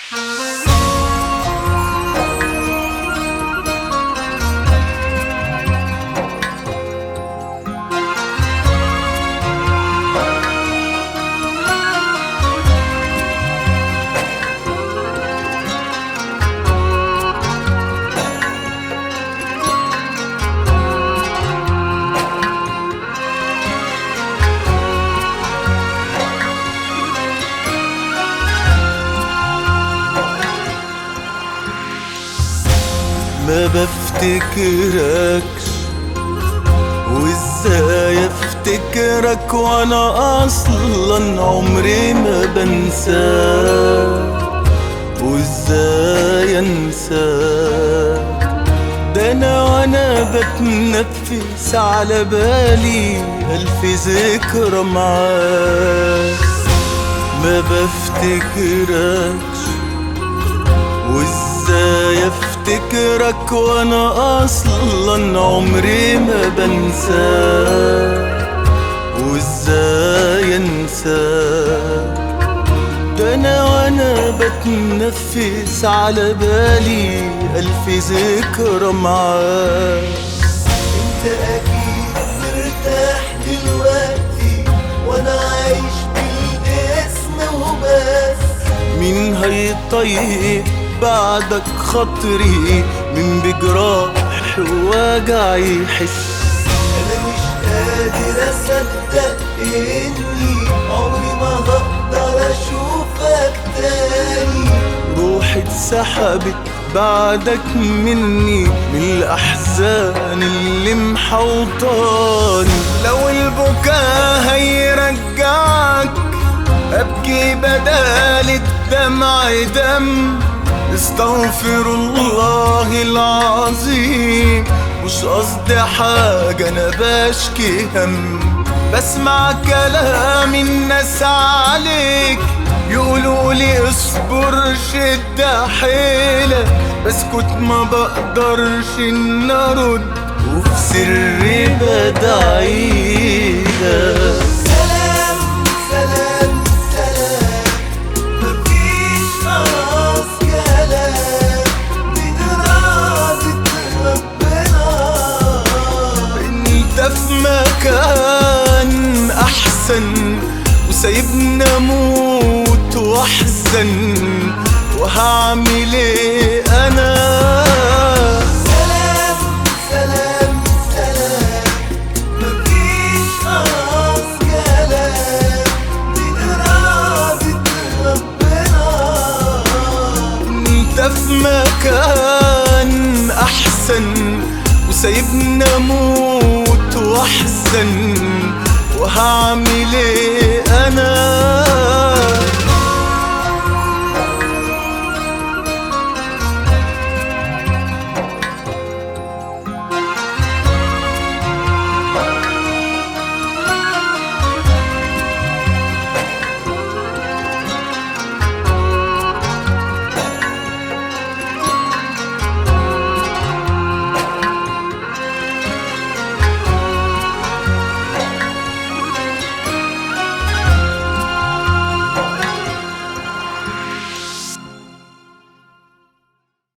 ما بفتكركش وازاي افتكرك وانا اصلا عمري ما بنساك وازاي انساك ده انا وانا بتنفس على بالي الف ذكرى معاك ما بفتكركش وازاي افتكرك وانا اصلا عمري ما بنساك وازاي انساك ده انا وانا بتنفس على بالي الف ذكرى معاك انت اكيد مرتاح دلوقتي وانا عايش بالاسم وبس مين هيطيب بعدك خاطري من بجراح ووجع يحس انا مش قادر اصدق اني عمري ما هقدر اشوفك تاني روحي اتسحبت بعدك مني من الأحزان اللي محوطاني لو البكاء هيرجعك أبكي بدال الدمع دم استغفر الله العظيم مش قصدي حاجة أنا بشكي هم بسمع كلام الناس عليك يقولوا لي اصبر شد حيلك بسكت ما بقدرش ان ارد وفي سري بدعيلك سلام سلام سلام مفيش خلاص كلام بإرادة ربنا انت في مكان احسن وسايبنا اموت واحزن وهعمل ايه انا سلام سلام سلام مفيش خلاص كلام بإرادة ربنا انت في مكان احسن وسايبنا اموت واحزن وهعمل